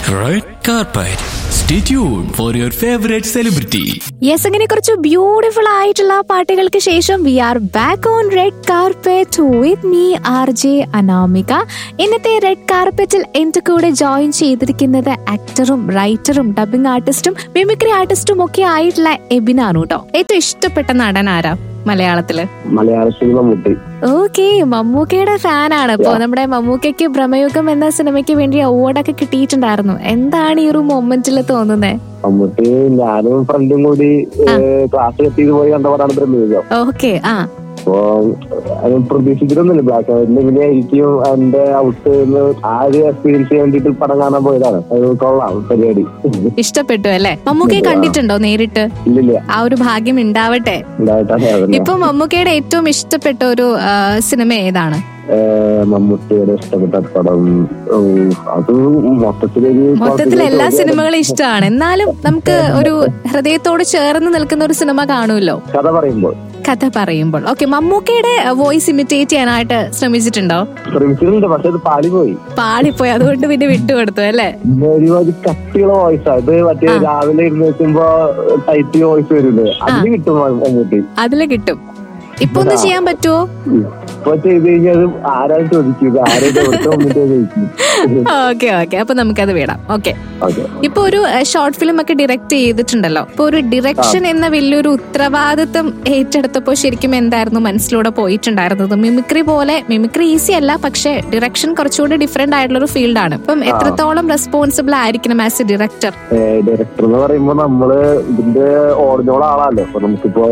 Red carpet. Stay tuned for your favorite celebrity. Yes അങ്ങനെ കുറച്ച് beautiful ആയിട്ടുള്ള പാട്ടുകൾക്ക് ശേഷം we are back on red carpet with me R J Anamika ഇന്നത്തെ റെഡ് കാർപ്പറ്റിൽ എന്റെ കൂടെ ജോയിൻ ചെയ്തിരിക്കുന്നത് ആക്ടറും റൈറ്ററും ഡബിംഗ് ആർട്ടിസ്റ്റും മിമിക്രി ആർട്ടിസ്റ്റും ഒക്കെ ആയിട്ടുള്ള എബിനാണ് കേട്ടോ ഏറ്റവും ഇഷ്ടപ്പെട്ട നടൻ ആരാ മലയാളത്തില് മലയാള സിനിമ മുട്ടി ഓക്കെ മമ്മൂക്കയുടെ ഫാനാണ് ഇപ്പോ നമ്മുടെ മമ്മൂക്കയ്ക്ക് ഭ്രമയുഗം എന്ന സിനിമയ്ക്ക് വേണ്ടി അവാർഡൊക്കെ കിട്ടിയിട്ടുണ്ടായിരുന്നു എന്താണ് ഈ ഒരു മൊമെന്റിൽ തോന്നുന്നത് മമ്മൂട്ടി ഞാനും ഫ്രണ്ടും കൂടി ക്ലാസ് എത്തിയത് പോയി കണ്ടവരാണ് ബ്രഹ്മയുഗം ഓക്കെ ആ അപ്പോ അത് പ്രതീക്ഷിച്ചിട്ടൊന്നുമില്ല ബ്ലാക്ക് ആൻഡ് എങ്ങനെയായിരിക്കും എന്റെ ഔട്ട് ആ ഒരു എക്സ്പീരിയൻസ് ചെയ്യാൻ വേണ്ടിട്ട് പടം കാണാൻ പോയതാണ് അത് കൊള്ളാം പരിപാടി ഇഷ്ടപ്പെട്ടു അല്ലേ മമ്മൂക്കയെ കണ്ടിട്ടുണ്ടോ നേരിട്ട് ഇല്ലില്ല ആ ഒരു ഭാഗ്യം ഉണ്ടാവട്ടെ ഉണ്ടായിട്ടാണ് അതന്നെ. ഇപ്പൊ മമ്മൂക്കയുടെ ഏറ്റവും ഇഷ്ടപ്പെട്ട ഒരു ആ, സിനിമ ഏതാണ് ഏഹ് മമ്മൂട്ടിയുടെ ഇഷ്ടപ്പെട്ട പടം ഉം, അത് മൊത്തത്തിലൊരു മൊത്തത്തിൽ എല്ലാ സിനിമകളും ഇഷ്ടമാണ് എന്നാലും നമുക്ക് ഒരു ഹൃദയത്തോട് ചേർന്ന് നിൽക്കുന്ന ഒരു സിനിമ കാണുമല്ലോ കഥ പറയുമ്പോൾ കഥ പറയുമ്പോൾ ഓക്കെ മമ്മൂക്കയുടെ വോയിസ് ഇമിറ്റേറ്റ് ചെയ്യാനായിട്ട് ശ്രമിച്ചിട്ടുണ്ടോ ശ്രമിച്ചിട്ടുണ്ട് പക്ഷെ അത് പാളി പോയി പാളിപ്പോയി അതുകൊണ്ട് പിന്നെ വിട്ടുകൊടുത്തു അല്ലേ പിന്നെ ഒരുമാതിരി കട്ടിയുള്ള വോയിസാ ഇത് മറ്റേ രാവിലെ ഇരുന്ന് വെക്കുമ്പോ ടൈറ്റ് വോയിസ് വരില്ലേ അതിന് കിട്ടും മമ്മൂട്ടി അതില് കിട്ടും ഇപ്പൊ ഒന്ന് ചെയ്യാൻ പറ്റുമോ ഇപ്പൊ ചെയ്ത് കഴിഞ്ഞാൽ അത് ആരാണ് ചോദിക്കുക ആരും എവിടുത്തെ മമ്മൂട്ടി ചോദിക്കും ഓക്കെ ഓക്കെ അപ്പൊ നമുക്കത് വിടാം ഓക്കെ ഓക്കെ ഇപ്പൊ ഒരു ഷോർട്ട് ഫിലിം ഒക്കെ ഡയറക്ട് ചെയ്തിട്ടുണ്ടല്ലോ ഇപ്പൊ ഒരു ഡിറക്ഷൻ എന്ന വലിയൊരു ഉത്തരവാദിത്വം ഏറ്റെടുത്തപ്പോ ശരിക്കും എന്തായിരുന്നു മനസ്സിലൂടെ പോയിട്ടുണ്ടായിരുന്നത് മിമിക്രി പോലെ മിമിക്രി ഈസി അല്ല പക്ഷെ ഡിറക്ഷൻ കുറച്ചുകൂടി ഡിഫറെന്റ് ആയിട്ടുള്ള ഒരു ഫീൽഡാണ് ഇപ്പം എത്രത്തോളം റെസ്പോൺസിബിൾ ആയിരിക്കണം ആസ് എ ഡയറക്ടർ ഡയറക്ടർ എന്ന് പറയുമ്പോ നമ്മള് ഇതിന്റെ ഓർജിനോൾ ആളാണല്ലോ അപ്പൊ നമുക്കിപ്പോ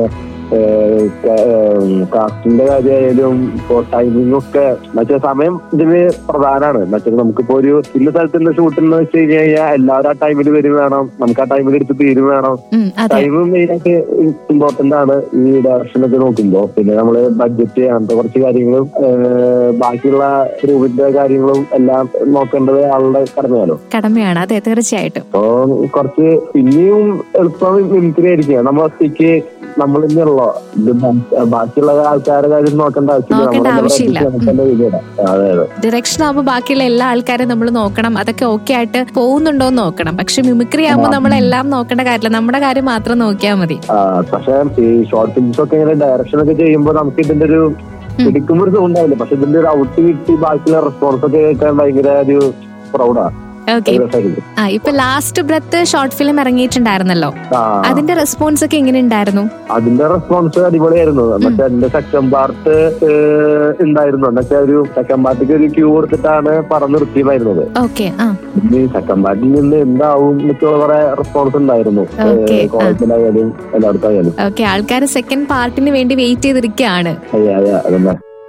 കാസ്റ്റിന്റെ കാര്യമായാലും ഇപ്പോ ടൈമിംഗ് ഒക്കെ എന്നുവെച്ചാൽ സമയം ഇതിന് പ്രധാനമാണ് എന്നുവെച്ചാൽ നമുക്കിപ്പോ ഒരു ഇന്ന സ്ഥലത്തിന്റെ ഷൂട്ടിംഗ് വെച്ച് കഴിഞ്ഞ് കഴിഞ്ഞാൽ എല്ലാവരും ആ ടൈമിൽ വരും വേണം നമുക്ക് ആ ടൈമിൽ എടുത്ത് തീരും വേണം അതെ ടൈമും മെയിനായിട്ട് ഇമ്പോർട്ടന്റ് ആണ് ഈ ഡയറക്ഷൻ ഒക്കെ നോക്കുമ്പോ പിന്നെ നമ്മള് ബഡ്ജറ്റ് അങ്ങനത്തെ കുറച്ച് കാര്യങ്ങളും ഏഹ് ബാക്കിയുള്ള റൂമിന്റെ കാര്യങ്ങളും എല്ലാം നോക്കേണ്ടത് ആളുടെ കടമയാലോ കടമയാണ് അതെ തീർച്ചയായിട്ടും അപ്പൊ കുറച്ച് പിന്നെയും എളുപ്പം മിമിക്രി ആയിരിക്കും നമ്മൾ ഒറ്റയ്ക്ക് നമ്മൾ തന്നെയുള്ളോ ഇത് ബാ- ബാക്കിയുള്ള ആൾക്കാരുടെ കാര്യം നോക്കേണ്ട ആവശ്യമില്ല നോക്കേണ്ട നമ്മൾ ആവശ്യമില്ല. തന്നെ ചെയ്തുതരാം. അതെ അതെ ഡിറക്ഷൻ ആകുമ്പോൾ ബാക്കിയുള്ള എല്ലാ ആൾക്കാരും നമ്മൾ നോക്കണം അതൊക്കെ ഓക്കെ ആയിട്ട് പോകുന്നുണ്ടോ എന്ന് നോക്കണം പക്ഷെ മിമിക്രി ആകുമ്പോൾ നമ്മളെല്ലാം നോക്കേണ്ട കാര്യമില്ല നമ്മുടെ കാര്യം മാത്രം നോക്കിയാൽ മതി ആ, പക്ഷെ ഈ ഷോർട്ട് ഫിലിംസ് ഒക്കെ ഇങ്ങനെ ഡയറക്ഷൻ ഒക്കെ ചെയ്യുമ്പോൾ നമുക്ക് ഇതിന്റെ ഒരു എടുക്കുമ്പോൾ ഒരു ഉണ്ടാവില്ല പക്ഷെ ഇതിന്റെ ഒരു ഔട്ട് കിട്ടി ബാക്കിയുള്ള റെസ്പോൺസ് ഒക്കെ കേൾക്കാൻ ഭയങ്കര ഒരു പ്രൗഡാ ഓക്കെ രസമായിരിക്കും ആ ഇപ്പൊ ലാസ്റ്റ് ബ്രത്ത് ഷോർട്ട് ഫിലിം ഇറങ്ങിയിട്ടുണ്ടായിരുന്നല്ലോ ആ അതിന്റെ റെസ്പോൺസ് ഒക്കെ എങ്ങനെ ഉണ്ടായിരുന്നു അതിന്റെ റെസ്പോൺസ് അടിപൊളിയായിരുന്നു എന്നുവെച്ചാൽ എന്റെ സെക്കൻഡ് പാർട്ട് ഉണ്ടായിരുന്നു എന്നുവെച്ചാൽ ഒരു സെക്കൻഡ് പാർട്ടിക്ക് ഒരു ക്യൂ കൊടുത്തിട്ടാണ് പടം നിർത്തിയതായിരുന്നത് ഓക്കെ ആ ഈ സെക്കൻഡ് പാർട്ടിൽ നിന്ന് എന്താവും എന്നൊക്കെയുള്ള കുറെ റെസ്പോൺസ് ഉണ്ടായിരുന്നു Okay, ആ. കോളേജിലായാലും എല്ലായിടത്തായാലും ഓക്കെ ആൾക്കാർ സെക്കൻഡ് പാർട്ടിന് വേണ്ടി വെയിറ്റ് ചെയ്തിരിക്കുകയാണ് അയ്യ അയ്യ അതന്നെ